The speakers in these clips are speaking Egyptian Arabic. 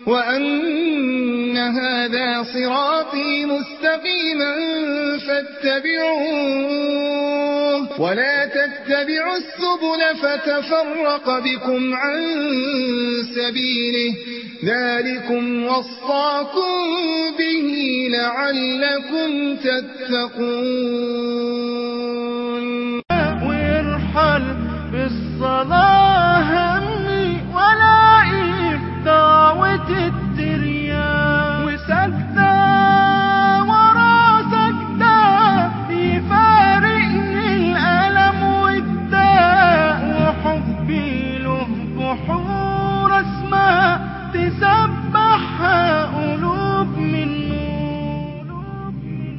وأن هذا صراطي مستقيما فاتبعوه ولا تتبعوا السبل فتفرق بكم عن سبيله ذلكم وصاكم به لعلكم تتقون وارحل بالصلاة همي ولا دعوة الترياق وسجدة ورا سجدة يفارقني الألم والداء وحبي له بحور اسماء تسبحها قلوب من نور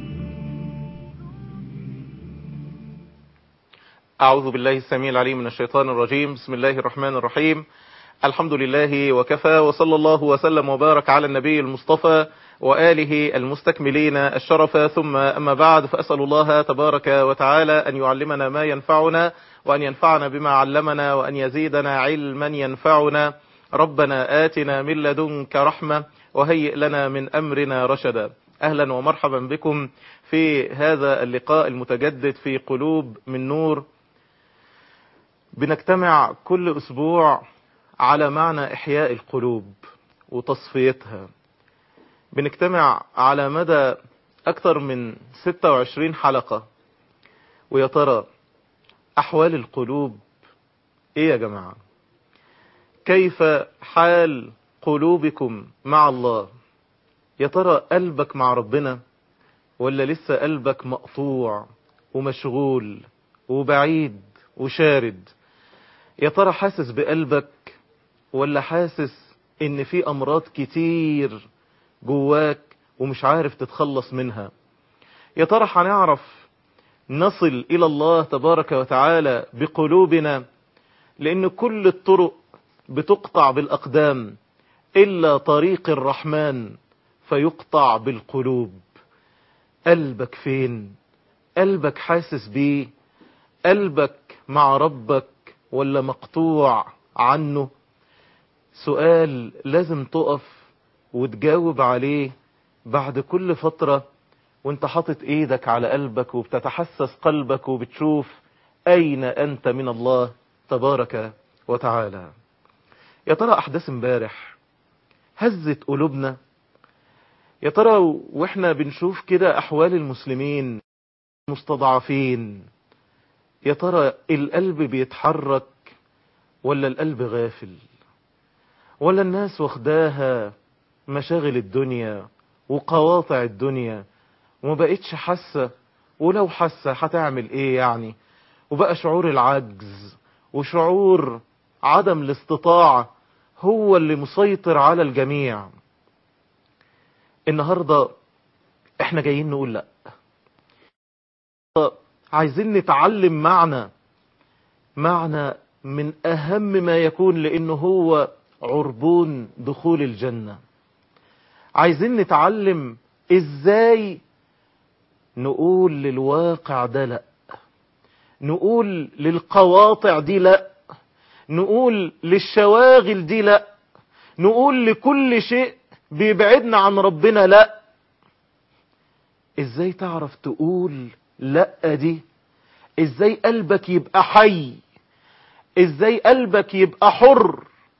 أعوذ بالله السميع العليم من الشيطان الرجيم بسم الله الرحمن الرحيم الحمد لله وكفى وصلى الله وسلم وبارك على النبي المصطفى وآله المستكملين الشرف ثم أما بعد فأسأل الله تبارك وتعالى أن يعلمنا ما ينفعنا وأن ينفعنا بما علمنا وأن يزيدنا علما ينفعنا ربنا آتنا من لدنك رحمة وهيئ لنا من أمرنا رشدا أهلا ومرحبا بكم في هذا اللقاء المتجدد في قلوب من نور بنجتمع كل أسبوع على معنى إحياء القلوب وتصفيتها بنجتمع على مدى أكثر من 26 حلقة ويا ترى أحوال القلوب إيه يا جماعة كيف حال قلوبكم مع الله يا ترى قلبك مع ربنا ولا لسه قلبك مقطوع ومشغول وبعيد وشارد يا ترى حاسس بقلبك ولا حاسس ان في امراض كتير جواك ومش عارف تتخلص منها يا ترى هنعرف نصل الى الله تبارك وتعالى بقلوبنا لان كل الطرق بتقطع بالاقدام الا طريق الرحمن فيقطع بالقلوب قلبك فين قلبك حاسس بيه قلبك مع ربك ولا مقطوع عنه سؤال لازم تقف وتجاوب عليه بعد كل فترة وانت حاطط ايدك على قلبك وبتتحسس قلبك وبتشوف اين انت من الله تبارك وتعالى يا ترى احداث امبارح هزت قلوبنا يا ترى واحنا بنشوف كده احوال المسلمين مستضعفين يا ترى القلب بيتحرك ولا القلب غافل ولا الناس واخداها مشاغل الدنيا وقواطع الدنيا وما بقتش حاسة ولو حاسة هتعمل ايه يعني وبقى شعور العجز وشعور عدم الاستطاعة هو اللي مسيطر على الجميع النهاردة احنا جايين نقول لا عايزين نتعلم معنى معنى من اهم ما يكون لانه هو عربون دخول الجنة عايزين نتعلم ازاي نقول للواقع ده لا نقول للقواطع دي لا نقول للشواغل دي لا نقول لكل شيء بيبعدنا عن ربنا لا ازاي تعرف تقول لا دي ازاي قلبك يبقى حي ازاي قلبك يبقى حر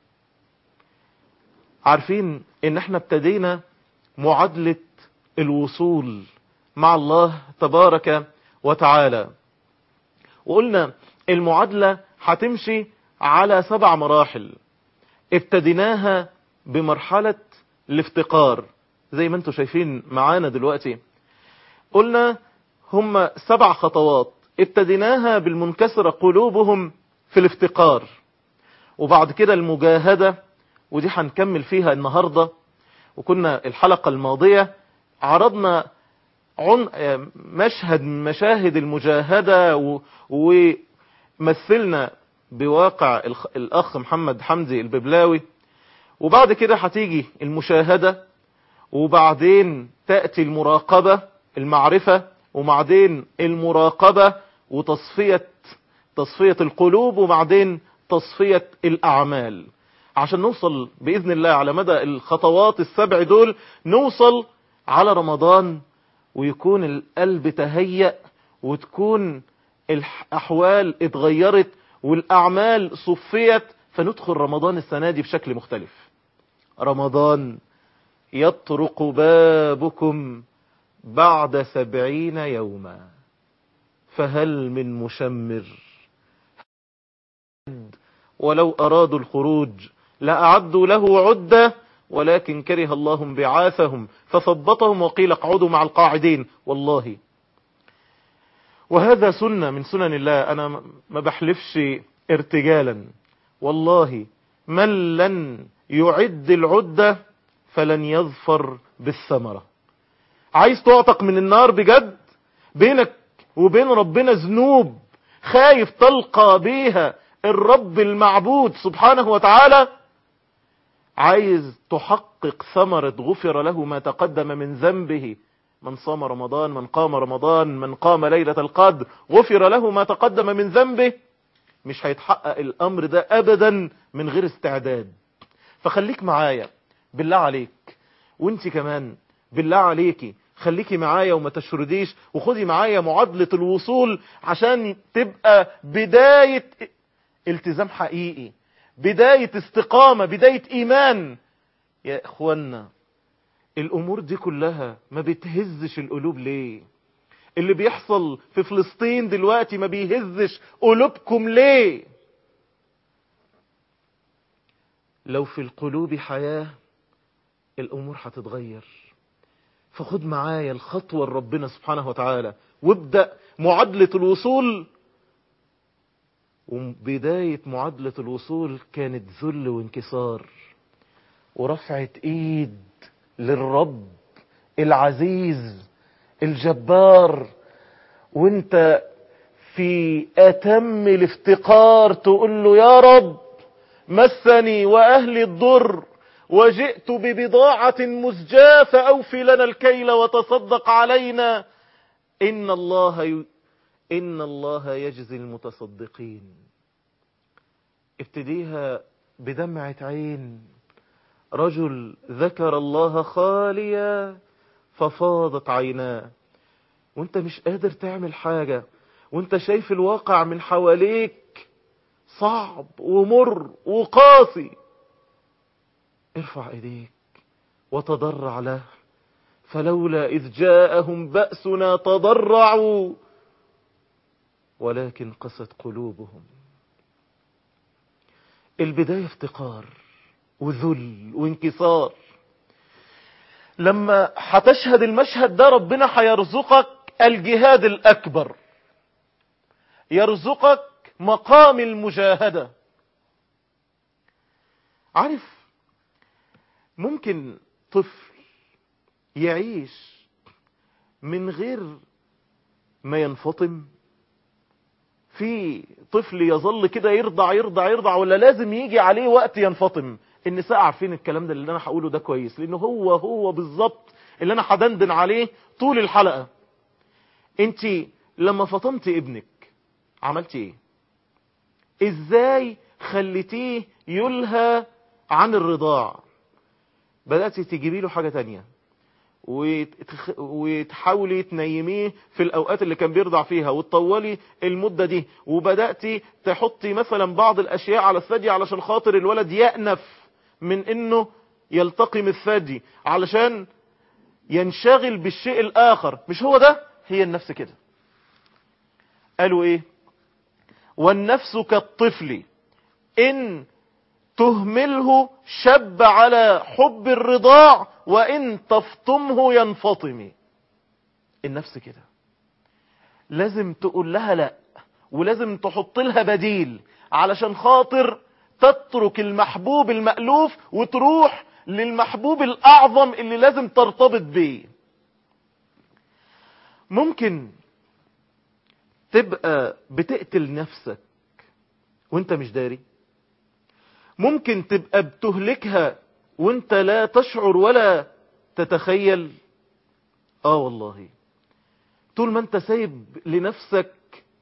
عارفين ان احنا ابتدينا معادلة الوصول مع الله تبارك وتعالى وقلنا المعادلة هتمشي على سبع مراحل ابتديناها بمرحلة الافتقار زي ما انتم شايفين معانا دلوقتي قلنا هم سبع خطوات ابتديناها بالمنكسرة قلوبهم في الافتقار وبعد كده المجاهدة ودي هنكمل فيها النهاردة وكنا الحلقة الماضية عرضنا عن مشهد من مشاهد المجاهدة و... ومثلنا بواقع الأخ محمد حمدي الببلاوي وبعد كده هتيجي المشاهدة وبعدين تأتي المراقبة المعرفة وبعدين المراقبة وتصفية تصفية القلوب وبعدين تصفية الأعمال عشان نوصل بإذن الله على مدى الخطوات السبع دول نوصل على رمضان ويكون القلب تهيأ وتكون الأحوال اتغيرت والأعمال صفيت فندخل رمضان السنة دي بشكل مختلف رمضان يطرق بابكم بعد سبعين يوما فهل من مشمر ولو أرادوا الخروج لأعدوا له عدة ولكن كره الله بعاثهم فثبطهم وقيل اقعدوا مع القاعدين والله وهذا سنة من سنن الله أنا ما بحلفش ارتجالا والله من لن يعد العدة فلن يظفر بالثمرة عايز تعتق من النار بجد بينك وبين ربنا ذنوب خايف تلقى بيها الرب المعبود سبحانه وتعالى عايز تحقق ثمرة غفر له ما تقدم من ذنبه من صام رمضان من قام رمضان من قام ليلة القدر غفر له ما تقدم من ذنبه مش هيتحقق الأمر ده أبدا من غير استعداد فخليك معايا بالله عليك وانت كمان بالله عليكي خليكي معايا وما تشرديش وخدي معايا معادلة الوصول عشان تبقى بداية التزام حقيقي بداية استقامة بداية ايمان يا اخوانا الامور دي كلها ما بتهزش القلوب ليه اللي بيحصل في فلسطين دلوقتي ما بيهزش قلوبكم ليه لو في القلوب حياة الامور هتتغير فخد معايا الخطوة لربنا سبحانه وتعالى وابدأ معادلة الوصول وبداية معادلة الوصول كانت ذل وانكسار ورفعة ايد للرب العزيز الجبار وانت في اتم الافتقار تقول له يا رب مسني واهلي الضر وجئت ببضاعة مزجاة فأوفي لنا الكيل وتصدق علينا إن الله ي... إن الله يجزي المتصدقين ابتديها بدمعة عين رجل ذكر الله خاليا ففاضت عيناه وانت مش قادر تعمل حاجة وانت شايف الواقع من حواليك صعب ومر وقاسي ارفع ايديك وتضرع له فلولا إذ جاءهم بأسنا تضرعوا ولكن قست قلوبهم البداية افتقار وذل وانكسار لما هتشهد المشهد ده ربنا هيرزقك الجهاد الأكبر يرزقك مقام المجاهدة عارف ممكن طفل يعيش من غير ما ينفطم في طفل يظل كده يرضع يرضع يرضع ولا لازم يجي عليه وقت ينفطم النساء عارفين الكلام ده اللي انا هقوله ده كويس لانه هو هو بالظبط اللي انا هدندن عليه طول الحلقة انت لما فطمت ابنك عملتي ايه ازاي خليتيه يلهى عن الرضاع بدأت تجيبي له حاجة تانية وتخ... وتحاولي تنيميه في الأوقات اللي كان بيرضع فيها وتطولي المدة دي وبدأت تحطي مثلا بعض الأشياء على الثدي علشان خاطر الولد يأنف من انه يلتقم الثدي علشان ينشغل بالشيء الآخر مش هو ده هي النفس كده قالوا ايه والنفس كالطفل إن تهمله شب على حب الرضاع وإن تفطمه ينفطم النفس كده لازم تقول لها لا ولازم تحط لها بديل علشان خاطر تترك المحبوب المألوف وتروح للمحبوب الأعظم اللي لازم ترتبط بيه ممكن تبقى بتقتل نفسك وانت مش داري ممكن تبقى بتهلكها وانت لا تشعر ولا تتخيل اه والله طول ما انت سايب لنفسك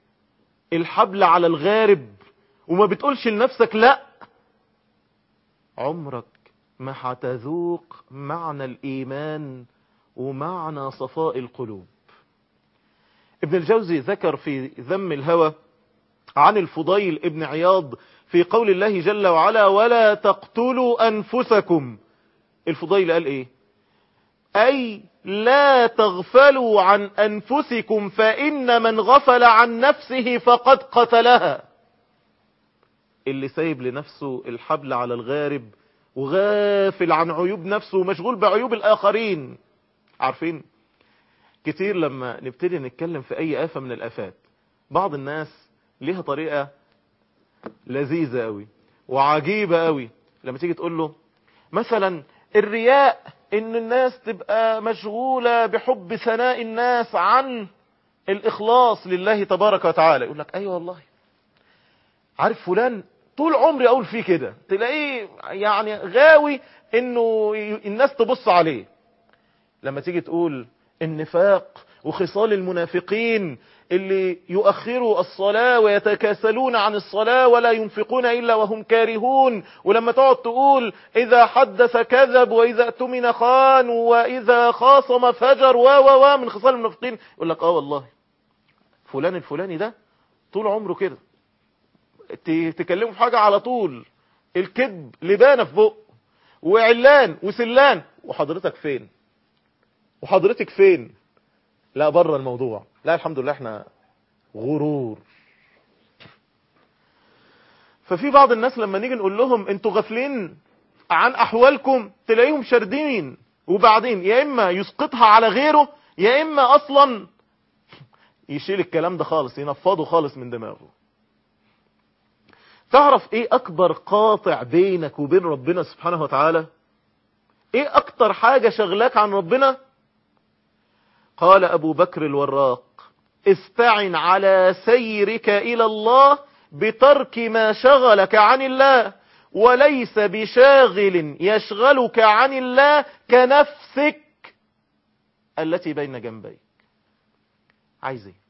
الحبل على الغارب وما بتقولش لنفسك لا عمرك ما هتذوق معنى الإيمان ومعنى صفاء القلوب ابن الجوزي ذكر في ذم الهوى عن الفضيل ابن عياض في قول الله جل وعلا ولا تقتلوا أنفسكم الفضيل قال ايه أي لا تغفلوا عن أنفسكم فإن من غفل عن نفسه فقد قتلها اللي سايب لنفسه الحبل على الغارب وغافل عن عيوب نفسه ومشغول بعيوب الآخرين عارفين كتير لما نبتدي نتكلم في أي آفة من الآفات بعض الناس ليها طريقة لذيذة قوي وعجيبة قوي لما تيجي تقول له مثلا الرياء ان الناس تبقى مشغولة بحب ثناء الناس عن الاخلاص لله تبارك وتعالى يقول لك ايوه والله عارف فلان طول عمري اقول فيه كده تلاقيه يعني غاوي انه الناس تبص عليه لما تيجي تقول النفاق وخصال المنافقين اللي يؤخروا الصلاة ويتكاسلون عن الصلاة ولا ينفقون إلا وهم كارهون ولما تقعد تقول إذا حدث كذب وإذا اؤتمن خان وإذا خاصم فجر و و و من خصال المنافقين يقول لك آه والله فلان الفلاني ده طول عمره كده تكلمه في حاجة على طول الكذب لبانة في بق وعلان وسلان وحضرتك فين وحضرتك فين لا بره الموضوع لا الحمد لله احنا غرور ففي بعض الناس لما نيجي نقول لهم انتوا غافلين عن احوالكم تلاقيهم شاردين وبعدين يا اما يسقطها على غيره يا اما اصلا يشيل الكلام ده خالص ينفضه خالص من دماغه تعرف ايه اكبر قاطع بينك وبين ربنا سبحانه وتعالى ايه اكتر حاجة شغلاك عن ربنا قال ابو بكر الوراق استعن على سيرك الى الله بترك ما شغلك عن الله وليس بشاغل يشغلك عن الله كنفسك التي بين جنبيك عايز ايه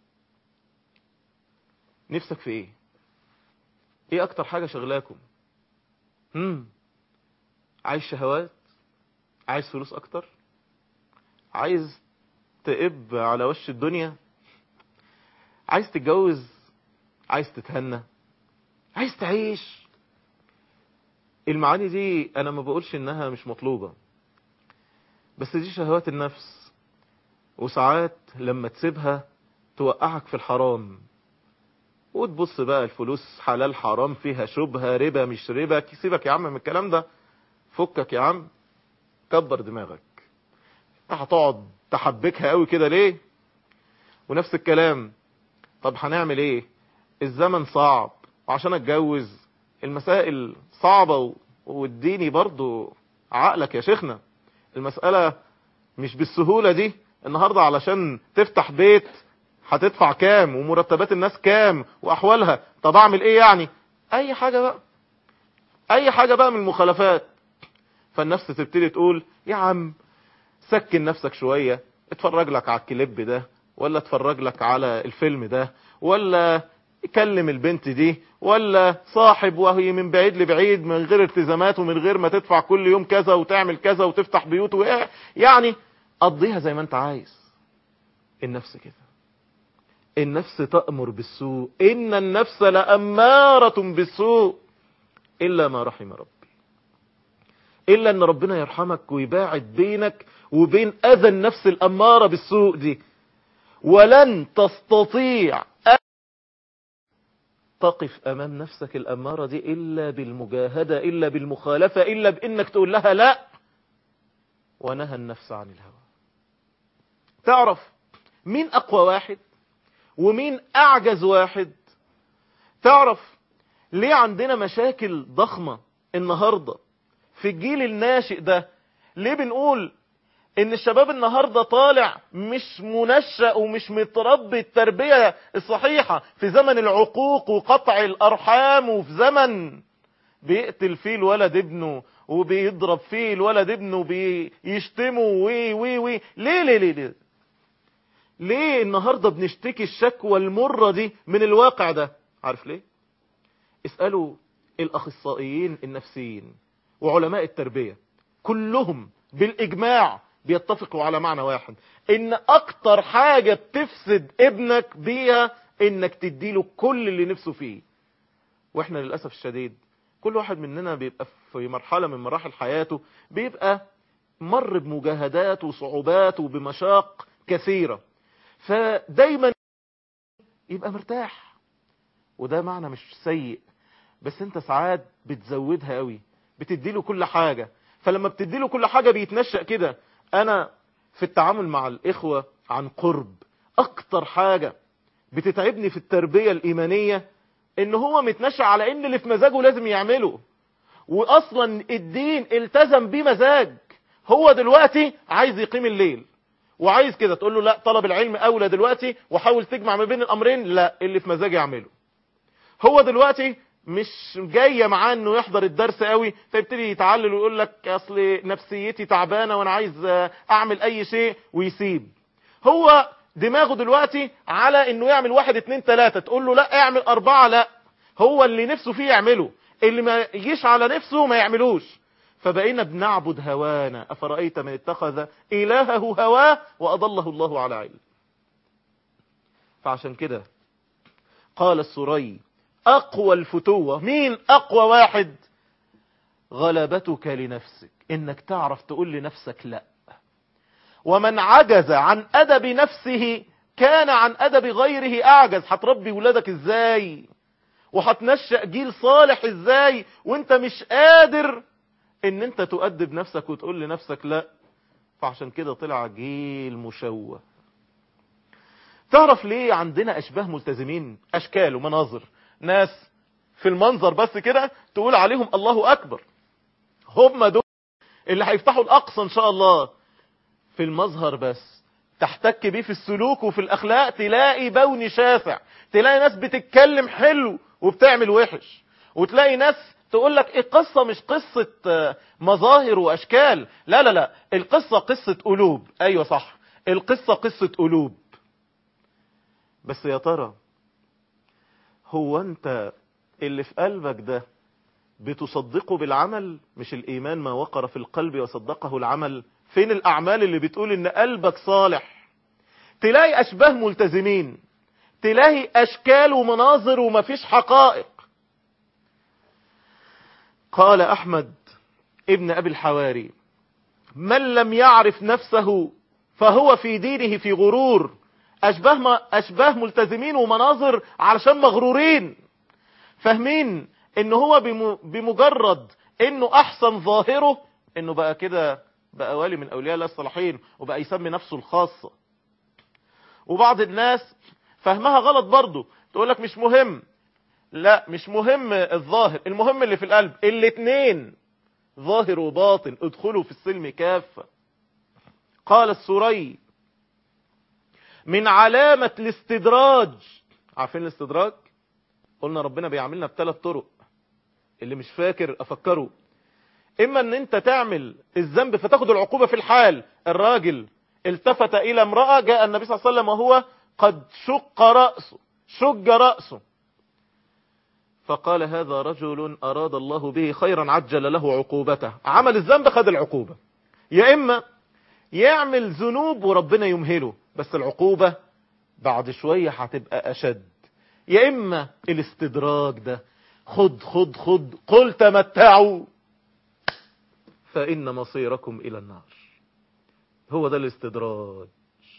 نفسك في ايه ايه اكتر حاجة شغلاكم امم عايز شهوات عايز فلوس اكتر عايز تقب على وش الدنيا عايز تتجوز عايز تتهنى عايز تعيش المعاني دي انا ما بقولش انها مش مطلوبة بس دي شهوات النفس وساعات لما تسيبها توقعك في الحرام وتبص بقى الفلوس حلال حرام فيها شبهة ربا مش ربا سيبك يا عم من الكلام ده فكك يا عم كبر دماغك هتقعد تحبكها قوي كده ليه ونفس الكلام طب هنعمل ايه الزمن صعب وعشان اتجوز المسائل صعبة واديني برضو عقلك يا شيخنا المسألة مش بالسهولة دي النهاردة علشان تفتح بيت هتدفع كام ومرتبات الناس كام واحوالها طب اعمل ايه يعني اي حاجة بقى اي حاجة بقى من المخالفات فالنفس تبتدي تقول يا عم سكن نفسك شوية اتفرج لك على الكليب ده ولا اتفرج لك على الفيلم ده ولا كلم البنت دي ولا صاحب وهي من بعيد لبعيد من غير التزامات ومن غير ما تدفع كل يوم كذا وتعمل كذا وتفتح بيوت يعني قضيها زي ما انت عايز النفس كده النفس تأمر بالسوء إن النفس لأمارة بالسوء إلا ما رحم ربي إلا أن ربنا يرحمك ويباعد بينك وبين أذى النفس الأمارة بالسوء دي ولن تستطيع أن تقف أمام نفسك الأمارة دي إلا بالمجاهدة إلا بالمخالفة إلا بإنك تقول لها لا ونهى النفس عن الهوى تعرف مين أقوى واحد ومين أعجز واحد تعرف ليه عندنا مشاكل ضخمة النهاردة في الجيل الناشئ ده ليه بنقول ان الشباب النهاردة طالع مش منشأ ومش متربي التربية الصحيحة في زمن العقوق وقطع الارحام وفي زمن بيقتل فيه الولد ابنه وبيضرب فيه الولد ابنه بيشتمه وي وي وي ليه ليه ليه ليه ليه النهاردة بنشتكي الشكوى المرة دي من الواقع ده عارف ليه اسألوا الاخصائيين النفسيين وعلماء التربية كلهم بالإجماع بيتفقوا على معنى واحد ان اكتر حاجة بتفسد ابنك بيها انك تديله كل اللي نفسه فيه واحنا للأسف الشديد كل واحد مننا بيبقى في مرحلة من مراحل حياته بيبقى مر بمجاهدات وصعوبات وبمشاق كثيرة فدايما يبقى مرتاح وده معنى مش سيء بس انت ساعات بتزودها قوي بتديله كل حاجة فلما بتديله كل حاجة بيتنشأ كده انا في التعامل مع الاخوة عن قرب اكتر حاجة بتتعبني في التربية الايمانية ان هو متنشأ على ان اللي في مزاجه لازم يعمله واصلا الدين التزم بيه مزاج هو دلوقتي عايز يقيم الليل وعايز كده تقول له لا طلب العلم اولى دلوقتي وحاول تجمع ما بين الامرين لا اللي في مزاجي اعمله هو دلوقتي مش جايه معاه انه يحضر الدرس قوي فيبتدي يتعلل ويقول لك اصل نفسيتي تعبانه وانا عايز اعمل اي شيء ويسيب هو دماغه دلوقتي على انه يعمل واحد اتنين تلاتة تقول له لا اعمل اربعة لا هو اللي نفسه فيه يعمله اللي ما يجيش على نفسه ما يعملوش فبقينا بنعبد هوانا أفرأيت من اتخذ إلهه هواه وأضله الله على علم فعشان كده قال السري أقوى الفتوة مين أقوى واحد غلبتك لنفسك إنك تعرف تقول لنفسك لا ومن عجز عن أدب نفسه كان عن أدب غيره أعجز هتربي ولادك إزاي وهتنشأ جيل صالح إزاي وانت مش قادر ان انت تؤدب نفسك وتقول لنفسك لا فعشان كده طلع جيل مشوه تعرف ليه عندنا اشباه ملتزمين اشكال ومناظر ناس في المنظر بس كده تقول عليهم الله اكبر هم دول اللي هيفتحوا الاقصى ان شاء الله في المظهر بس تحتك بيه في السلوك وفي الاخلاق تلاقي بون شاسع تلاقي ناس بتتكلم حلو وبتعمل وحش وتلاقي ناس تقول لك القصة مش قصة مظاهر وأشكال لا لا لا القصة قصة قلوب أيوة صح القصة قصة قلوب بس يا ترى هو أنت اللي في قلبك ده بتصدقه بالعمل مش الإيمان ما وقر في القلب وصدقه العمل فين الأعمال اللي بتقول إن قلبك صالح تلاقي أشباه ملتزمين تلاقي أشكال ومناظر ومفيش حقائق قال أحمد ابن أبي الحواري من لم يعرف نفسه فهو في دينه في غرور أشباه, ما أشباه ملتزمين ومناظر علشان مغرورين فاهمين ان هو بمجرد انه احسن ظاهره انه بقى كده بقى والي من اولياء الله الصالحين وبقى يسمي نفسه الخاصة وبعض الناس فهمها غلط برضه تقول لك مش مهم لا مش مهم الظاهر المهم اللي في القلب الاتنين ظاهر وباطن ادخلوا في السلم كافة قال السوري من علامة الاستدراج عارفين الاستدراج قلنا ربنا بيعملنا بثلاث طرق اللي مش فاكر افكره اما ان انت تعمل الذنب فتاخد العقوبة في الحال الراجل التفت الى امرأة جاء النبي صلى الله عليه وسلم وهو قد شق رأسه شج رأسه فقال هذا رجل أراد الله به خيرا عجل له عقوبته عمل الذنب خد العقوبة يا إما يعمل ذنوب وربنا يمهله بس العقوبة بعد شوية هتبقى أشد يا إما الاستدراج ده خد خد خد قل تمتعوا فإن مصيركم إلى النار هو ده الاستدراج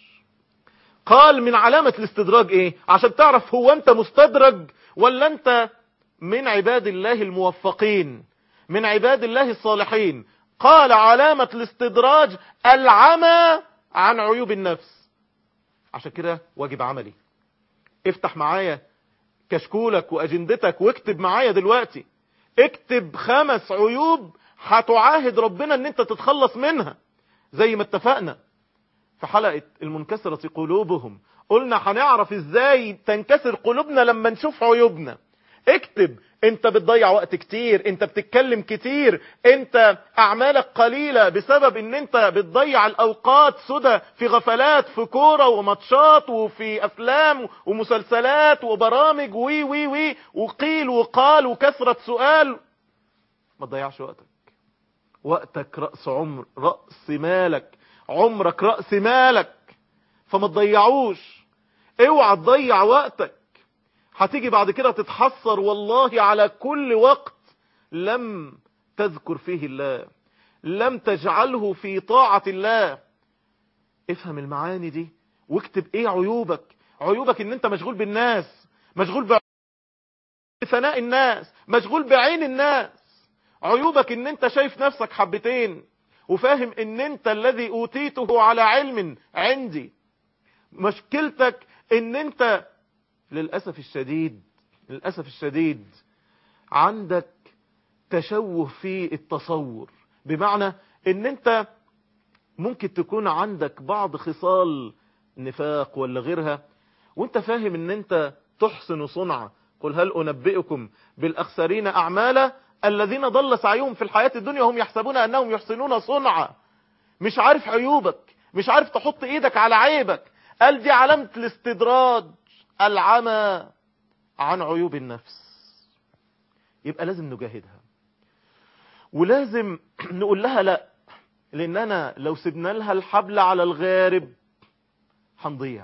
قال من علامة الاستدراج ايه عشان تعرف هو انت مستدرج ولا انت من عباد الله الموفقين من عباد الله الصالحين قال علامة الاستدراج العمى عن عيوب النفس عشان كده واجب عملي افتح معايا كشكولك واجندتك واكتب معايا دلوقتي اكتب خمس عيوب هتعاهد ربنا ان انت تتخلص منها زي ما اتفقنا في حلقة المنكسرة قلوبهم قلنا هنعرف ازاي تنكسر قلوبنا لما نشوف عيوبنا اكتب انت بتضيع وقت كتير انت بتتكلم كتير انت اعمالك قليلة بسبب ان انت بتضيع الاوقات سدى في غفلات في كورة وماتشات وفي افلام ومسلسلات وبرامج وي وي وي وقيل وقال وكثرة سؤال ما تضيعش وقتك وقتك رأس عمر رأس مالك عمرك رأس مالك فما تضيعوش اوعى تضيع وقتك هتيجي بعد كده تتحسر والله على كل وقت لم تذكر فيه الله لم تجعله في طاعة الله افهم المعاني دي واكتب ايه عيوبك عيوبك ان انت مشغول بالناس مشغول بثناء الناس مشغول بعين الناس عيوبك ان انت شايف نفسك حبتين وفاهم ان انت الذي اوتيته على علم عندي مشكلتك ان انت للأسف الشديد للأسف الشديد عندك تشوه في التصور بمعنى ان انت ممكن تكون عندك بعض خصال نفاق ولا غيرها وانت فاهم ان انت تحسن صنعة قل هل انبئكم بالاخسرين اعمالا الذين ضل سعيهم في الحياة الدنيا هم يحسبون انهم يحسنون صنعة مش عارف عيوبك مش عارف تحط ايدك على عيبك قال دي علامة الاستدراج العمى عن عيوب النفس يبقى لازم نجاهدها ولازم نقول لها لا لاننا لو سبنا لها الحبل على الغارب هنضيع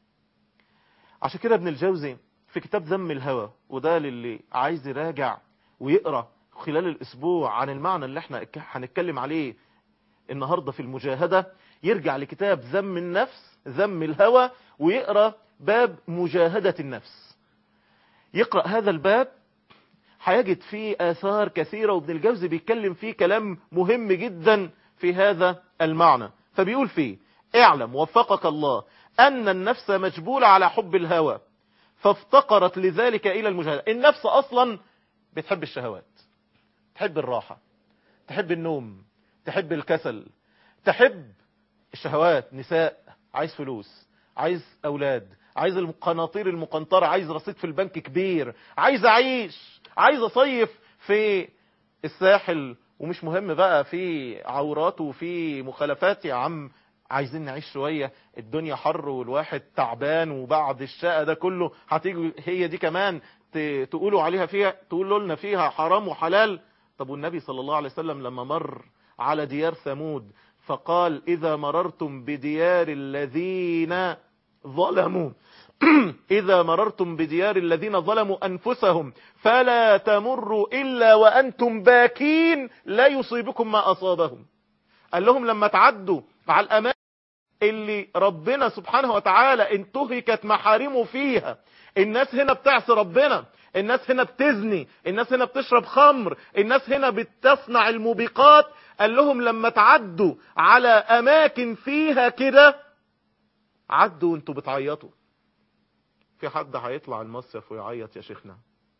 عشان كده ابن الجوزي في كتاب ذم الهوى وده للي عايز يراجع ويقرأ خلال الاسبوع عن المعنى اللي احنا هنتكلم عليه النهاردة في المجاهدة يرجع لكتاب ذم النفس ذم الهوى ويقرأ باب مجاهدة النفس يقرأ هذا الباب هيجد فيه آثار كثيرة وابن الجوزي بيتكلم فيه كلام مهم جدا في هذا المعنى فبيقول فيه اعلم وفقك الله أن النفس مجبولة على حب الهوى فافتقرت لذلك إلى المجاهدة النفس أصلا بتحب الشهوات تحب الراحة تحب النوم تحب الكسل تحب الشهوات نساء عايز فلوس عايز أولاد عايز القناطير المقنطرة عايز رصيد في البنك كبير عايز أعيش عايز أصيف في الساحل ومش مهم بقى في عورات وفي مخالفات يا عم عايزين نعيش شوية الدنيا حر والواحد تعبان وبعد الشقة ده كله هتيجي هي دي كمان تقولوا عليها فيها تقولوا لنا فيها حرام وحلال طب والنبي صلى الله عليه وسلم لما مر على ديار ثمود فقال إذا مررتم بديار الذين ظلموا إذا مررتم بديار الذين ظلموا أنفسهم فلا تمروا إلا وأنتم باكين لا يصيبكم ما أصابهم قال لهم لما تعدوا على الأمان اللي ربنا سبحانه وتعالى انتهكت محارمه فيها الناس هنا بتعصي ربنا الناس هنا بتزني الناس هنا بتشرب خمر الناس هنا بتصنع الموبقات قال لهم لما تعدوا على أماكن فيها كده عدوا وانتوا بتعيطوا في حد هيطلع المصيف ويعيط يا شيخنا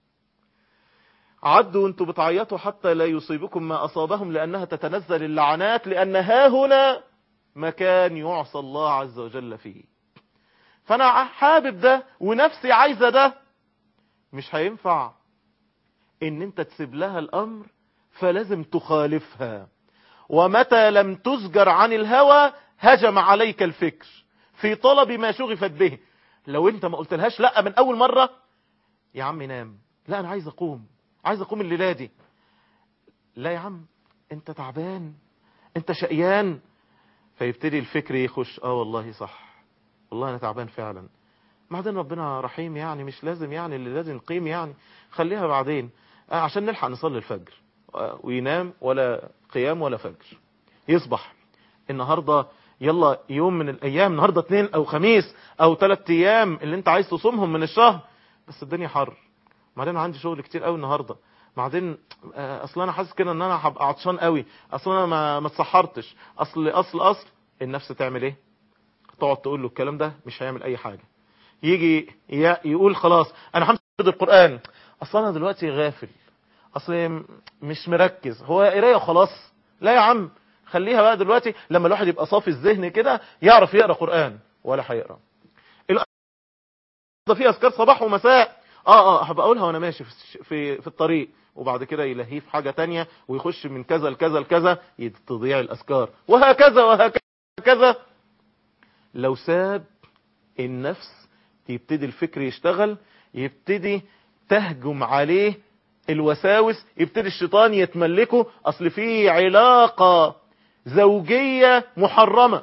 عدوا وانتوا بتعيطوا حتى لا يصيبكم ما أصابهم لأنها تتنزل اللعنات لأن ها هنا مكان يعصى الله عز وجل فيه فأنا حابب ده ونفسي عايزة ده مش هينفع ان انت تسيب لها الأمر فلازم تخالفها ومتى لم تزجر عن الهوى هجم عليك الفكر في طلب ما شغفت به لو انت ما قلتلهاش لا من اول مرة يا عم نام لا انا عايز اقوم عايز اقوم الليلة دي لا يا عم انت تعبان انت شقيان فيبتدي الفكر يخش اه والله صح والله انا تعبان فعلا بعدين ربنا رحيم يعني مش لازم يعني اللي لازم نقيم يعني خليها بعدين آه عشان نلحق نصلي الفجر آه وينام ولا قيام ولا فجر يصبح النهاردة يلا يوم من الايام النهاردة اثنين او خميس او ثلاث ايام اللي انت عايز تصومهم من الشهر بس الدنيا حر بعدين عندي شغل كتير قوي النهاردة بعدين اصل انا حاسس كده ان انا هبقى عطشان قوي اصل انا ما ما اتسحرتش اصل اصل اصل النفس تعمل ايه تقعد تقول له الكلام ده مش هيعمل اي حاجة يجي يقول خلاص انا همسك القرآن اصل انا دلوقتي غافل اصل مش مركز هو قرايه وخلاص لا يا عم خليها بقى دلوقتي لما الواحد يبقى صافي الذهن كده يعرف يقرا قرآن ولا هيقرا ده في اذكار صباح ومساء اه اه هبقى اقولها وانا ماشي في في الطريق وبعد كده يلهيه في حاجة تانية ويخش من كذا لكذا لكذا تضيع الاذكار وهكذا وهكذا لو ساب النفس يبتدي الفكر يشتغل يبتدي تهجم عليه الوساوس يبتدي الشيطان يتملكه اصل في علاقة زوجية محرمة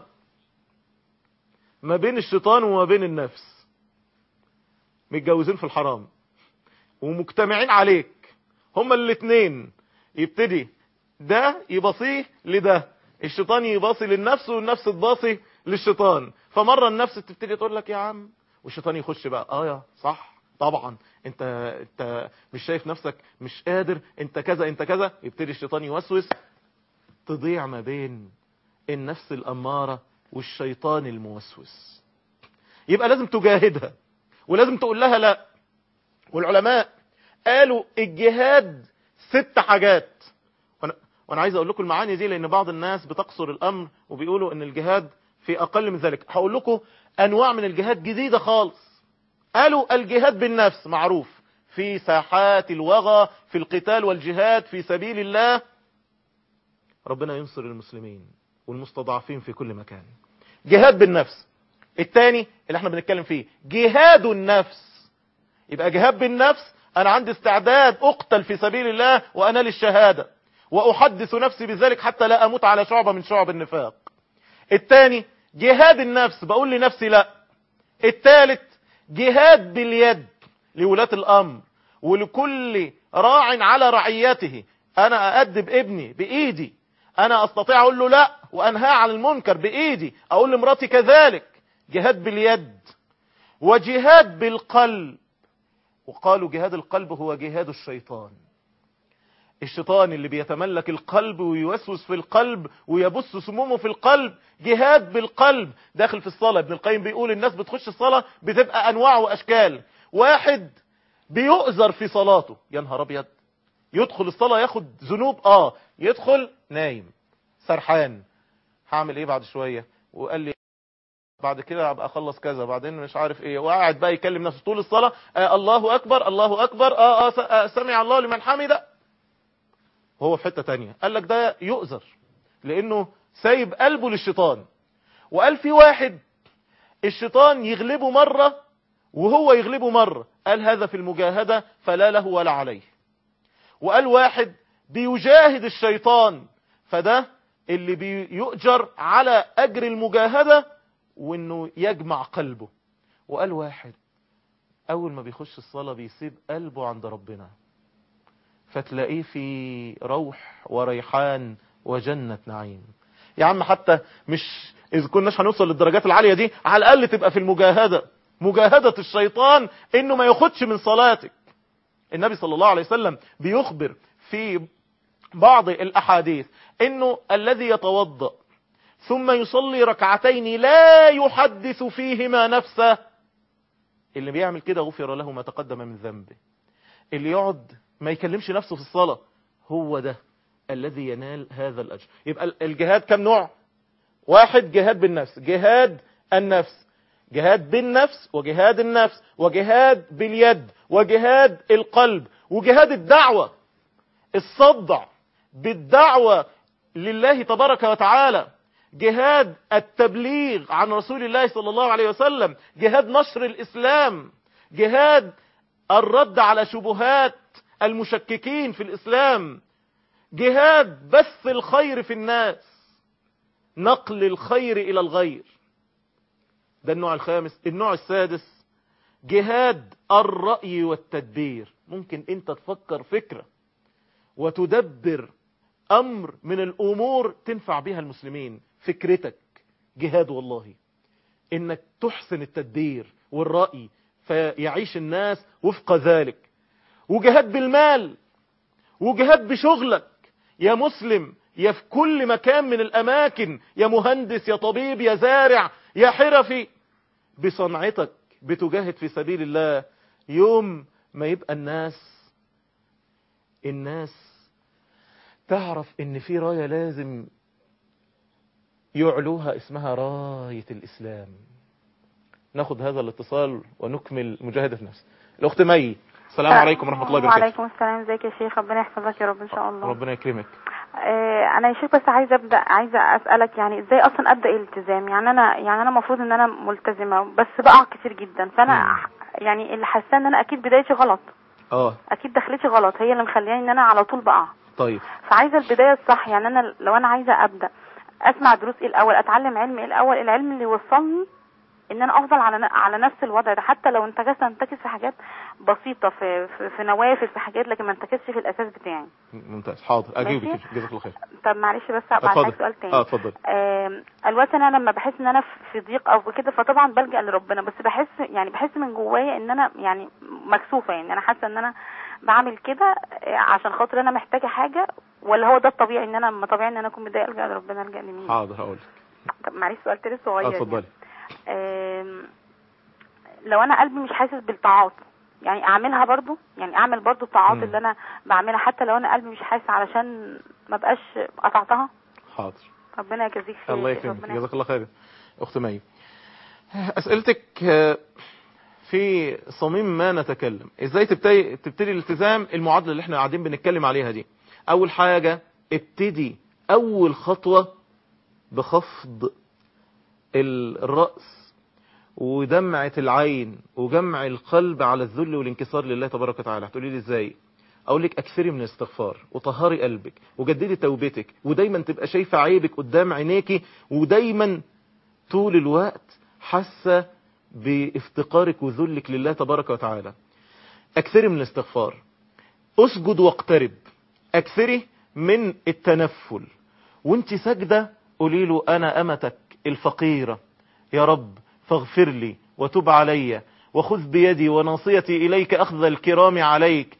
ما بين الشيطان وما بين النفس متجوزين في الحرام ومجتمعين عليك هما الاتنين يبتدي ده يبصيه لده الشيطان يباصي للنفس والنفس تباصي للشيطان فمرة النفس تبتدي تقول لك يا عم والشيطان يخش بقى اه يا صح طبعا انت انت مش شايف نفسك مش قادر انت كذا انت كذا يبتدي الشيطان يوسوس تضيع ما بين النفس الأمارة والشيطان الموسوس يبقى لازم تجاهدها ولازم تقول لها لا والعلماء قالوا الجهاد ست حاجات وانا, وأنا عايز اقول لكم المعاني دي لان بعض الناس بتقصر الامر وبيقولوا ان الجهاد في اقل من ذلك هقول لكم انواع من الجهاد جديدة خالص قالوا الجهاد بالنفس معروف في ساحات الوغى في القتال والجهاد في سبيل الله ربنا ينصر المسلمين والمستضعفين في كل مكان جهاد بالنفس الثاني اللي احنا بنتكلم فيه جهاد النفس يبقى جهاد بالنفس انا عندي استعداد اقتل في سبيل الله وانا للشهادة واحدث نفسي بذلك حتى لا اموت على شعبة من شعب النفاق الثاني جهاد النفس بقول لنفسي لا الثالث جهاد باليد لولاة الامر ولكل راع على رعيته انا اادب ابني بايدي انا استطيع اقول له لا وانهى عن المنكر بايدي اقول لمراتي كذلك جهاد باليد وجهاد بالقلب وقالوا جهاد القلب هو جهاد الشيطان الشيطان اللي بيتملك القلب ويوسوس في القلب ويبث سمومه في القلب جهاد بالقلب داخل في الصلاة ابن القيم بيقول الناس بتخش الصلاة بتبقى انواع واشكال واحد بيؤذر في صلاته يا نهار ابيض يدخل الصلاة ياخد ذنوب اه يدخل نايم سرحان هعمل ايه بعد شوية وقال لي بعد كده ابقى اخلص كذا بعدين مش عارف ايه وقاعد بقى يكلم نفسه طول الصلاة آه الله اكبر الله اكبر اه اه, آه سمع الله لمن حمده وهو في حتة تانية قال لك ده يؤذر لانه سايب قلبه للشيطان وقال في واحد الشيطان يغلبه مرة وهو يغلبه مرة قال هذا في المجاهدة فلا له ولا عليه وقال واحد بيجاهد الشيطان فده اللي بيؤجر على أجر المجاهدة وانه يجمع قلبه وقال واحد اول ما بيخش الصلاة بيسيب قلبه عند ربنا فتلاقيه في روح وريحان وجنة نعيم يا عم حتى مش اذا كناش هنوصل للدرجات العالية دي على الاقل تبقى في المجاهدة مجاهدة الشيطان انه ما ياخدش من صلاتك النبي صلى الله عليه وسلم بيخبر في بعض الاحاديث انه الذي يتوضأ ثم يصلي ركعتين لا يحدث فيهما نفسه اللي بيعمل كده غفر له ما تقدم من ذنبه اللي يقعد ما يكلمش نفسه في الصلاة هو ده الذي ينال هذا الأجر يبقى الجهاد كم نوع واحد جهاد بالنفس جهاد النفس جهاد بالنفس وجهاد النفس وجهاد باليد وجهاد القلب وجهاد الدعوة الصدع بالدعوة لله تبارك وتعالى جهاد التبليغ عن رسول الله صلى الله عليه وسلم جهاد نشر الإسلام جهاد الرد على شبهات المشككين في الإسلام جهاد بث الخير في الناس نقل الخير إلى الغير ده النوع الخامس النوع السادس جهاد الرأي والتدبير ممكن انت تفكر فكرة وتدبر أمر من الأمور تنفع بها المسلمين فكرتك جهاد والله انك تحسن التدبير والرأي فيعيش الناس وفق ذلك وجهاد بالمال وجهاد بشغلك يا مسلم يا في كل مكان من الأماكن يا مهندس يا طبيب يا زارع يا حرفي بصنعتك بتجاهد في سبيل الله يوم ما يبقى الناس الناس تعرف ان في راية لازم يعلوها اسمها راية الإسلام ناخد هذا الاتصال ونكمل مجاهدة في نفس الأخت مي السلام عليكم ورحمة الله وبركاته وعليكم السلام ازيك يا شيخ ربنا يحفظك يا رب ان شاء الله ربنا يكرمك آه انا يا شيخ بس عايزه ابدا عايزه اسالك يعني ازاي اصلا ابدا الالتزام يعني انا يعني انا المفروض ان انا ملتزمه بس بقع كتير جدا فانا مم. يعني اللي حاسه ان انا اكيد بدايتي غلط اه اكيد دخلتي غلط هي اللي مخلياني ان انا على طول بقع طيب فعايزه البدايه الصح يعني انا لو انا عايزه ابدا اسمع دروس ايه الاول اتعلم علم ايه الاول العلم اللي يوصلني ان انا افضل على ن- على نفس الوضع ده حتى لو انتكست انتكس في حاجات بسيطه في في, في نوافل في حاجات لكن ما انتكسش في الاساس بتاعي ممتاز حاضر اجيبك ماشي. جزاك الله خير طب معلش بس بعد اتفضل سؤال تاني اه اتفضل آم، الوقت انا لما بحس ان انا في- في ضيق او كده فطبعا بلجأ لربنا بس بحس يعني بحس من جوايا ان انا يعني مكسوفه يعني انا حاسه ان انا بعمل كده آه، عشان خاطر انا محتاجه حاجه ولا هو ده الطبيعي ان انا ما طبيعي ان انا اكون متضايقه الجا لربنا الجا لمين حاضر هقول لك طب معلش سؤال تاني اه صغير اتفضلي يعني. آم، لو انا قلبي مش حاسس بالطاعات يعني اعملها برضو يعني اعمل برضو الطاعات مم. اللي انا بعملها حتى لو انا قلبي مش حاسس علشان ما بقاش قطعتها حاضر ربنا يجازيك خير الله يا شيخ، يكرمك ربنا جزاك الله خير اخت مي اسئلتك آه، في صميم ما نتكلم ازاي تبتدي تبتدي الالتزام المعادله اللي احنا قاعدين بنتكلم عليها دي اول حاجه ابتدي اول خطوه بخفض الراس ودمعه العين وجمع القلب على الذل والانكسار لله تبارك وتعالى هتقولي لي ازاي اقول لك اكثري من الاستغفار وطهري قلبك وجددي توبتك ودايما تبقى شايفه عيبك قدام عينيكي ودايما طول الوقت حاسه بافتقارك وذلك لله تبارك وتعالى اكثري من الاستغفار اسجد واقترب اكثري من التنفل وانت ساجده قولي له انا امتك الفقيره يا رب فاغفر لي وتب علي وخذ بيدي وناصيتي اليك اخذ الكرام عليك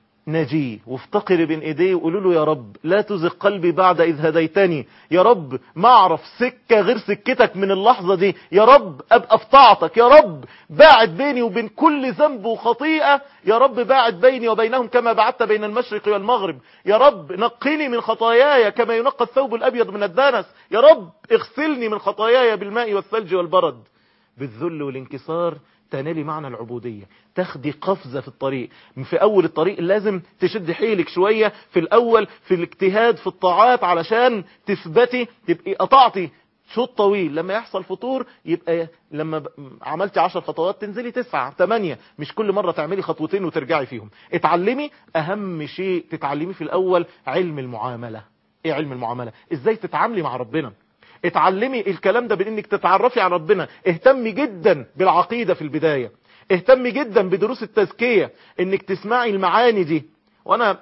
نجيه وافتقر بين ايديه وقولوا له يا رب لا تزغ قلبي بعد اذ هديتني يا رب ما اعرف سكه غير سكتك من اللحظه دي يا رب ابقى في طاعتك يا رب باعد بيني وبين كل ذنب وخطيئه يا رب باعد بيني وبينهم كما بعدت بين المشرق والمغرب يا رب نقني من خطاياي كما ينقى الثوب الابيض من الدنس يا رب اغسلني من خطاياي بالماء والثلج والبرد بالذل والانكسار تنالي معنى العبودية تاخدي قفزة في الطريق في أول الطريق لازم تشد حيلك شوية في الأول في الاجتهاد في الطاعات علشان تثبتي تبقي قطعتي شوط طويل لما يحصل فطور يبقى لما ب- عملتي عشر خطوات تنزلي تسعة تمانية مش كل مرة تعملي خطوتين وترجعي فيهم اتعلمي أهم شيء تتعلمي في الأول علم المعاملة ايه علم المعاملة ازاي تتعاملي مع ربنا اتعلمي الكلام ده بانك تتعرفي على ربنا اهتمي جدا بالعقيدة في البداية اهتمي جدا بدروس التزكية انك تسمعي المعاني دي وانا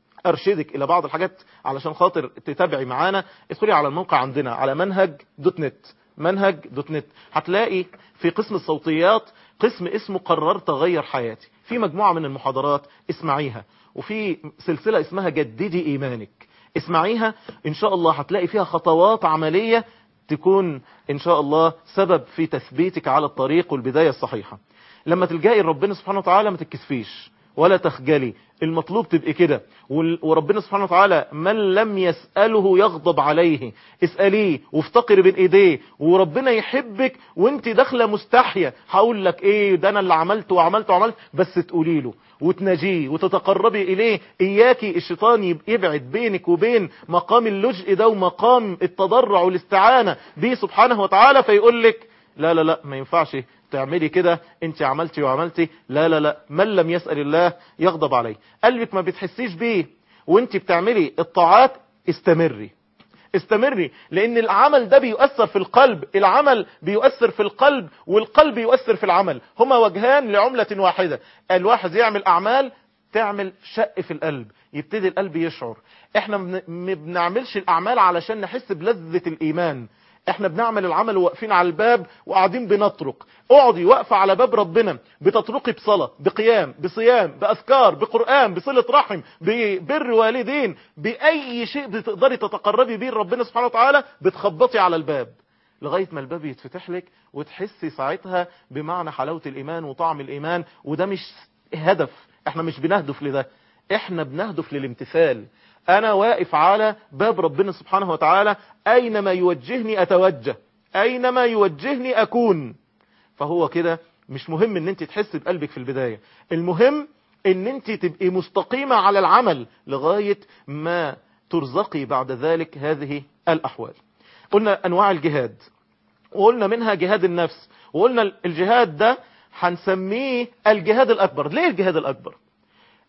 ارشدك الى بعض الحاجات علشان خاطر تتابعي معانا ادخلي على الموقع عندنا على منهج دوت نت منهج دوت نت هتلاقي في قسم الصوتيات قسم اسمه قررت اغير حياتي في مجموعة من المحاضرات اسمعيها وفي سلسلة اسمها جددي ايمانك اسمعيها ان شاء الله هتلاقي فيها خطوات عملية تكون ان شاء الله سبب في تثبيتك على الطريق والبداية الصحيحة لما تلجئي ربنا سبحانه وتعالى ما تتكسفيش ولا تخجلي المطلوب تبقي كده وال- وربنا سبحانه وتعالى من لم يسأله يغضب عليه اسأليه وافتقر بين ايديه وربنا يحبك وانت داخله مستحية هقول لك ايه ده انا اللي عملت وعملت وعملت بس تقولي له وتناجيه وتتقربي اليه اياكي الشيطان يب- يبعد بينك وبين مقام اللجء ده ومقام التضرع والاستعانة به سبحانه وتعالى فيقول لك لا لا لا ما ينفعش تعملي كده انت عملتي وعملتي لا لا لا من لم يسأل الله يغضب عليه قلبك ما بتحسيش بيه وانت بتعملي الطاعات استمري استمري لان العمل ده بيؤثر في القلب العمل بيؤثر في القلب والقلب يؤثر في العمل هما وجهان لعملة واحدة الواحد يعمل اعمال تعمل شق في القلب يبتدي القلب يشعر احنا بن- ما بنعملش الاعمال علشان نحس بلذة الايمان احنا بنعمل العمل وواقفين على الباب وقاعدين بنطرق اقعدي واقفه على باب ربنا بتطرقي بصلاه بقيام بصيام باذكار بقران بصله رحم ببر والدين باي شيء بتقدري تتقربي بيه لربنا سبحانه وتعالى بتخبطي على الباب لغايه ما الباب يتفتح لك وتحسي ساعتها بمعنى حلاوه الايمان وطعم الايمان وده مش هدف احنا مش بنهدف لده احنا بنهدف للامتثال انا واقف على باب ربنا سبحانه وتعالى اينما يوجهني اتوجه اينما يوجهني اكون فهو كده مش مهم ان انت تحس بقلبك في البداية المهم ان انت تبقي مستقيمة على العمل لغاية ما ترزقي بعد ذلك هذه الاحوال قلنا انواع الجهاد وقلنا منها جهاد النفس وقلنا الجهاد ده هنسميه الجهاد الاكبر ليه الجهاد الاكبر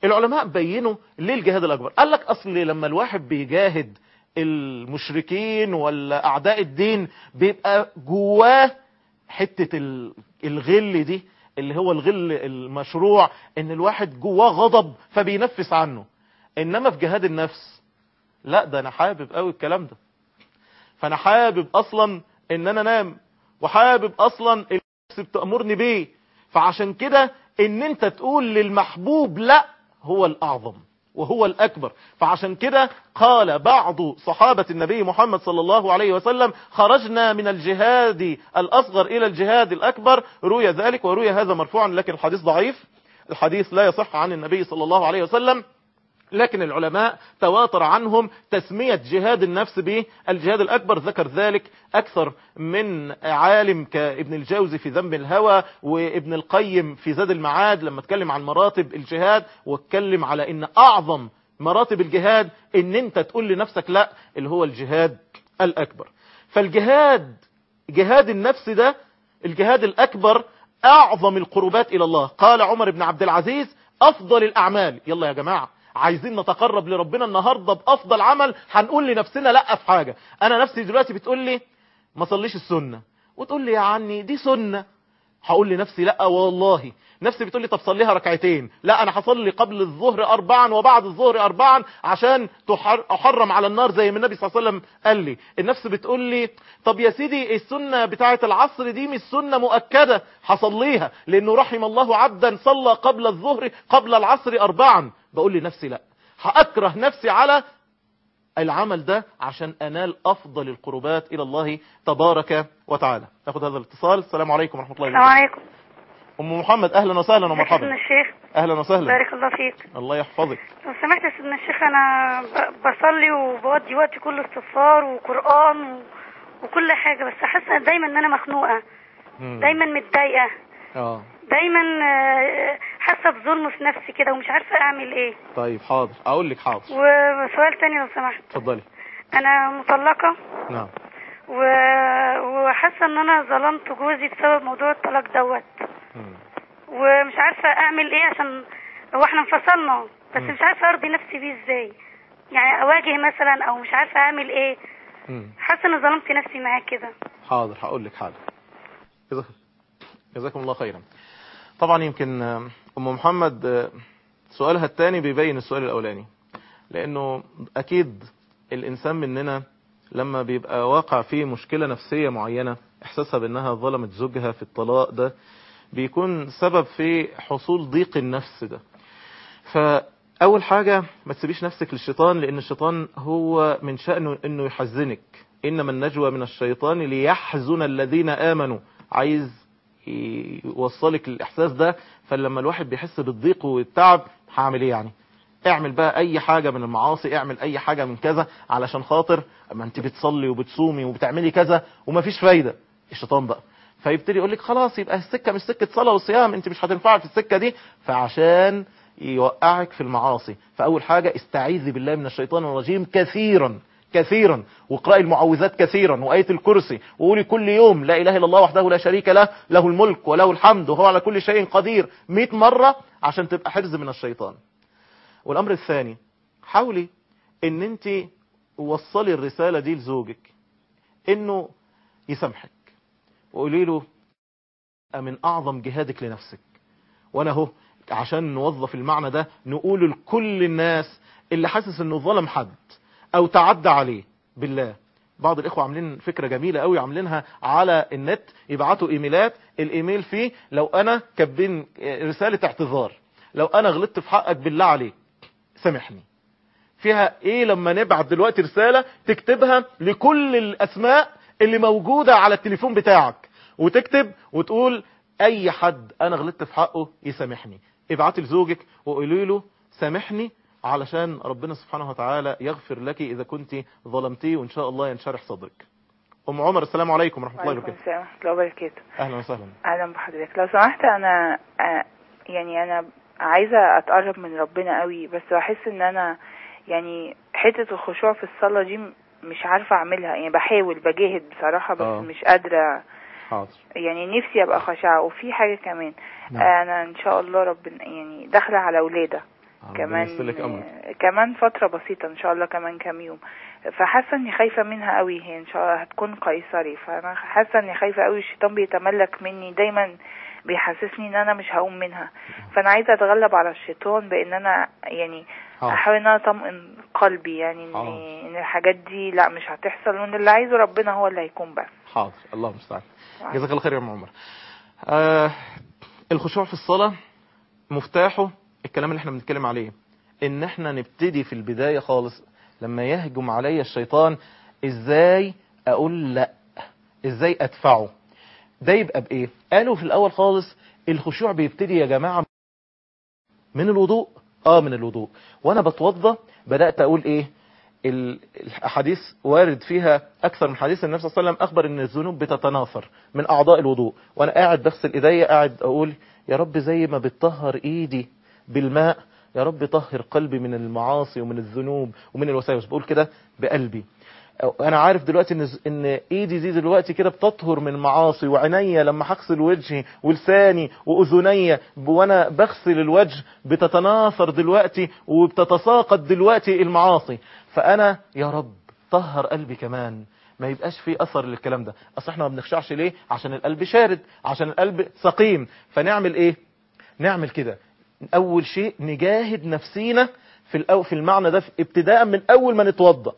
العلماء بينوا ليه الجهاد الأكبر قال لك أصل لما الواحد بيجاهد المشركين ولا أعداء الدين بيبقى جواه حتة ال- الغل دي اللي هو الغل المشروع ان الواحد جواه غضب فبينفس عنه انما في جهاد النفس لا ده انا حابب قوي الكلام ده فانا حابب اصلا ان انا انام وحابب اصلا النفس بتأمرني بيه فعشان كده ان انت تقول للمحبوب لا هو الاعظم وهو الأكبر فعشان كده قال بعض صحابة النبي محمد صلى الله عليه وسلم خرجنا من الجهاد الأصغر إلى الجهاد الأكبر روي ذلك وروي هذا مرفوعا لكن الحديث ضعيف الحديث لا يصح عن النبي صلى الله عليه وسلم لكن العلماء تواتر عنهم تسمية جهاد النفس بالجهاد الأكبر ذكر ذلك أكثر من عالم كابن الجوزي في ذنب الهوى وابن القيم في زاد المعاد لما اتكلم عن مراتب الجهاد واتكلم على ان أعظم مراتب الجهاد ان انت تقول لنفسك لا اللي هو الجهاد الأكبر فالجهاد جهاد النفس ده الجهاد الأكبر أعظم القربات إلى الله قال عمر بن عبد العزيز أفضل الأعمال يلا يا جماعة عايزين نتقرب لربنا النهاردة بأفضل عمل هنقول لنفسنا لا في حاجة أنا نفسي دلوقتي بتقول لي ما صليش السنة وتقول لي يا عني دي سنة هقول لنفسي لا والله نفسي بتقول لي طب صليها ركعتين لا انا هصلي قبل الظهر اربعا وبعد الظهر اربعا عشان تحر احرم على النار زي ما النبي صلى الله عليه وسلم قال لي النفس بتقول لي طب يا سيدي السنة بتاعة العصر دي مش سنة مؤكدة هصليها لانه رحم الله عبدا صلى قبل الظهر قبل العصر اربعا بقول لنفسي لا هأكره نفسي على العمل ده عشان أنال أفضل القربات إلى الله تبارك وتعالى ناخد هذا الاتصال السلام عليكم ورحمة الله السلام وبركاته عليكم أم محمد أهلا وسهلا سيدنا ومرحبا الشيخ أهلا وسهلا بارك الله فيك الله يحفظك لو سمحت يا سيدنا الشيخ انا ب- بصلي وبودي وقتي كله استغفار وقران و... وكل حاجه بس حاسه دايما ان انا مخنوقه مم. دايما متضايقه اه دايما آه، حاسه بظلم في نفسي كده ومش عارفه اعمل ايه طيب حاضر أقول لك حاضر وسؤال تاني لو سمحت اتفضلي انا مطلقه نعم و... وحاسه ان انا ظلمت جوزي بسبب موضوع الطلاق دوت مم. ومش عارفه اعمل ايه عشان هو احنا انفصلنا بس مم. مش عارفه ارضي نفسي بيه ازاي يعني اواجه مثلا او مش عارفه اعمل ايه مم. حاسه ان ظلمت نفسي معاه كده حاضر هقول لك حاضر جزاك- جزاكم الله خيرا طبعا يمكن آه، ام محمد آه، سؤالها الثاني بيبين السؤال الاولاني لانه اكيد الانسان مننا لما بيبقى واقع فيه مشكلة نفسية معينة احساسها بانها ظلمت زوجها في الطلاق ده بيكون سبب في حصول ضيق النفس ده فاول حاجة ما تسيبيش نفسك للشيطان لان الشيطان هو من شأنه انه يحزنك انما النجوى من الشيطان ليحزن الذين امنوا عايز يوصلك للاحساس ده فلما الواحد بيحس بالضيق والتعب هعمل ايه يعني اعمل بقى اي حاجة من المعاصي اعمل اي حاجة من كذا علشان خاطر اما انت بتصلي وبتصومي وبتعملي كذا ومفيش فايدة الشيطان بقى فيبتدي يقول لك خلاص يبقى السكة مش سكة صلاة وصيام انت مش هتنفعي في السكة دي فعشان يوقعك في المعاصي فاول حاجة استعيذي بالله من الشيطان الرجيم كثيرا كثيرا واقرأي المعوذات كثيرا وآية الكرسي وقولي كل يوم لا إله إلا الله وحده لا شريك له له الملك وله الحمد وهو على كل شيء قدير 100 مرة عشان تبقى حرز من الشيطان والأمر الثاني حاولي ان انت وصلي الرسالة دي لزوجك انه يسامحك وقولي له من اعظم جهادك لنفسك وانا اهو عشان نوظف المعنى ده نقول لكل الناس اللي حاسس انه ظلم حد او تعدى عليه بالله بعض الاخوه عاملين فكره جميله قوي عاملينها على النت يبعتوا ايميلات الايميل فيه لو انا كاتبين رساله اعتذار لو انا غلطت في حقك بالله عليك سامحني فيها ايه لما نبعت دلوقتي رسالة تكتبها لكل الاسماء اللي موجودة على التليفون بتاعك وتكتب وتقول اي حد انا غلطت في حقه يسامحني ابعتي لزوجك وقولي له سامحني علشان ربنا سبحانه وتعالى يغفر لك اذا كنت ظلمتيه وان شاء الله ينشرح صدرك ام عمر السلام عليكم ورحمة الله وعليكم وبركاته السلام ورحمة الله وبركاته اهلا وسهلا أهلا بحضرتك لو سمحت أنا آه، يعني أنا عايزة أتقرب من ربنا قوي بس بحس إن أنا يعني حتة الخشوع في الصلاة دي م- مش عارفة أعملها يعني بحاول بجاهد بصراحة بس آه. مش قادرة حاضر يعني نفسي أبقى خاشعة وفي حاجة كمان نعم. أنا إن شاء الله ربنا يعني داخلة على ولادة ربنا كمان ييسر لك أمرك. كمان فترة بسيطة ان شاء الله كمان كام يوم فحاسة اني خايفة منها قوي هي ان شاء الله هتكون قيصري فانا حاسة اني خايفة قوي الشيطان بيتملك مني دايما بيحسسني ان انا مش هقوم منها فانا عايزة اتغلب على الشيطان بان انا يعني حاضر. احاول ان انا اطمئن قلبي يعني ان حاضر. ان الحاجات دي لا مش هتحصل وان اللي عايزه ربنا هو اللي هيكون بس حاضر الله المستعان جزاك الله خير يا ام عمر آه الخشوع في الصلاة مفتاحه الكلام اللي احنا بنتكلم عليه ان احنا نبتدي في البداية خالص لما يهجم علي الشيطان ازاي اقول لا ازاي ادفعه ده يبقى بايه قالوا في الاول خالص الخشوع بيبتدي يا جماعة من الوضوء اه من الوضوء وانا بتوضى بدأت اقول ايه ال- الاحاديث وارد فيها اكثر من حديث النبي صلى الله عليه وسلم اخبر ان الذنوب بتتناثر من اعضاء الوضوء وانا قاعد بغسل ايديا قاعد اقول يا رب زي ما بتطهر ايدي بالماء يا رب طهر قلبي من المعاصي ومن الذنوب ومن الوساوس بقول كده بقلبي أو- انا عارف دلوقتي ان ان ايدي دي دلوقتي كده بتطهر من معاصي وعينيا لما هغسل وجهي ولساني واذني وانا بغسل الوجه بتتناثر دلوقتي وبتتساقط دلوقتي المعاصي فانا يا رب طهر قلبي كمان ما يبقاش في اثر للكلام ده اصل احنا ما بنخشعش ليه عشان القلب شارد عشان القلب سقيم فنعمل ايه نعمل كده اول شيء نجاهد نفسينا في الأو في المعنى ده في- ابتداء من اول ما نتوضا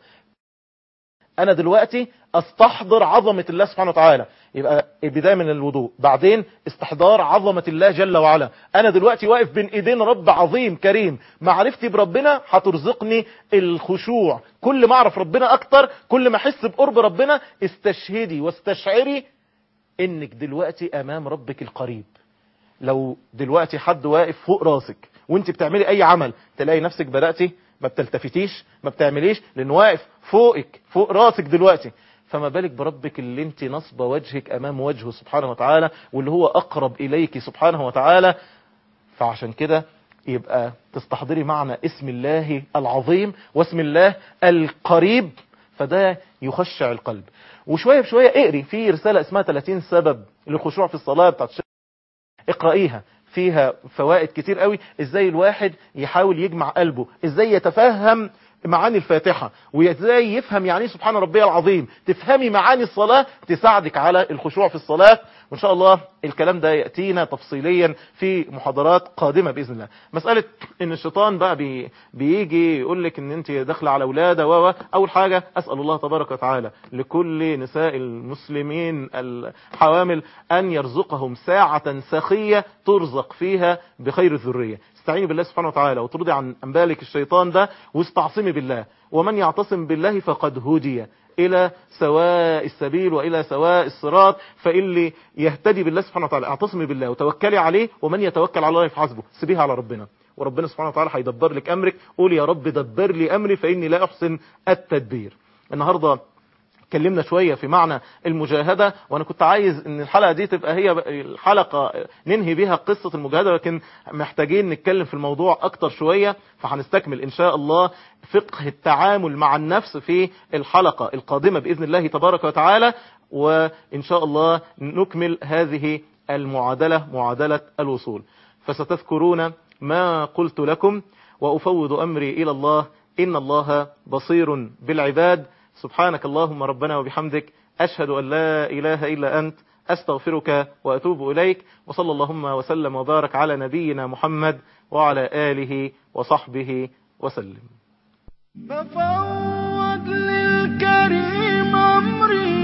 انا دلوقتي استحضر عظمة الله سبحانه وتعالى يبقى البداية من الوضوء بعدين استحضار عظمة الله جل وعلا انا دلوقتي واقف بين ايدين رب عظيم كريم معرفتي بربنا هترزقني الخشوع كل ما اعرف ربنا اكتر كل ما احس بقرب ربنا استشهدي واستشعري انك دلوقتي امام ربك القريب لو دلوقتي حد واقف فوق راسك وانت بتعملي اي عمل تلاقي نفسك بدأتي ما بتلتفتيش ما بتعمليش لان واقف فوقك فوق راسك دلوقتي فما بالك بربك اللي انت نصب وجهك امام وجهه سبحانه وتعالى واللي هو اقرب اليك سبحانه وتعالى فعشان كده يبقى تستحضري معنى اسم الله العظيم واسم الله القريب فده يخشع القلب وشوية بشوية اقري في رسالة اسمها 30 سبب للخشوع في الصلاة بتاعت الشيخ اقرأيها فيها فوائد كتير قوي ازاي الواحد يحاول يجمع قلبه ازاي يتفهم معاني الفاتحة وازاي يفهم يعني إيه سبحان ربي العظيم تفهمي معاني الصلاة تساعدك على الخشوع في الصلاة وان شاء الله الكلام ده يأتينا تفصيليا في محاضرات قادمة بإذن الله مسألة ان الشيطان بقى بي بيجي يقول لك ان انت داخله على ولادة و و. اول حاجة اسأل الله تبارك وتعالى لكل نساء المسلمين الحوامل ان يرزقهم ساعة سخية ترزق فيها بخير الذرية استعيني بالله سبحانه وتعالى وترضي عن أنبالك الشيطان ده واستعصمي بالله ومن يعتصم بالله فقد هدي إلى سواء السبيل وإلى سواء الصراط فإلي يهتدي بالله سبحانه وتعالى اعتصمي بالله وتوكلي عليه ومن يتوكل على الله يحاسبه سيبيها على ربنا وربنا سبحانه وتعالى هيدبر لك أمرك قول يا رب دبر لي أمري فإني لا أحسن التدبير النهاردة اتكلمنا شوية في معنى المجاهدة وانا كنت عايز ان الحلقة دي تبقى هي الحلقة ننهي بها قصة المجاهدة لكن محتاجين نتكلم في الموضوع اكتر شوية فهنستكمل ان شاء الله فقه التعامل مع النفس في الحلقة القادمة بإذن الله تبارك وتعالى وان شاء الله نكمل هذه المعادلة معادلة الوصول فستذكرون ما قلت لكم وأفوض أمري إلى الله إن الله بصير بالعباد سبحانك اللهم ربنا وبحمدك أشهد أن لا إله إلا أنت أستغفرك وأتوب إليك وصلى اللهم وسلم وبارك على نبينا محمد وعلى آله وصحبه وسلم ففوض للكريم أمري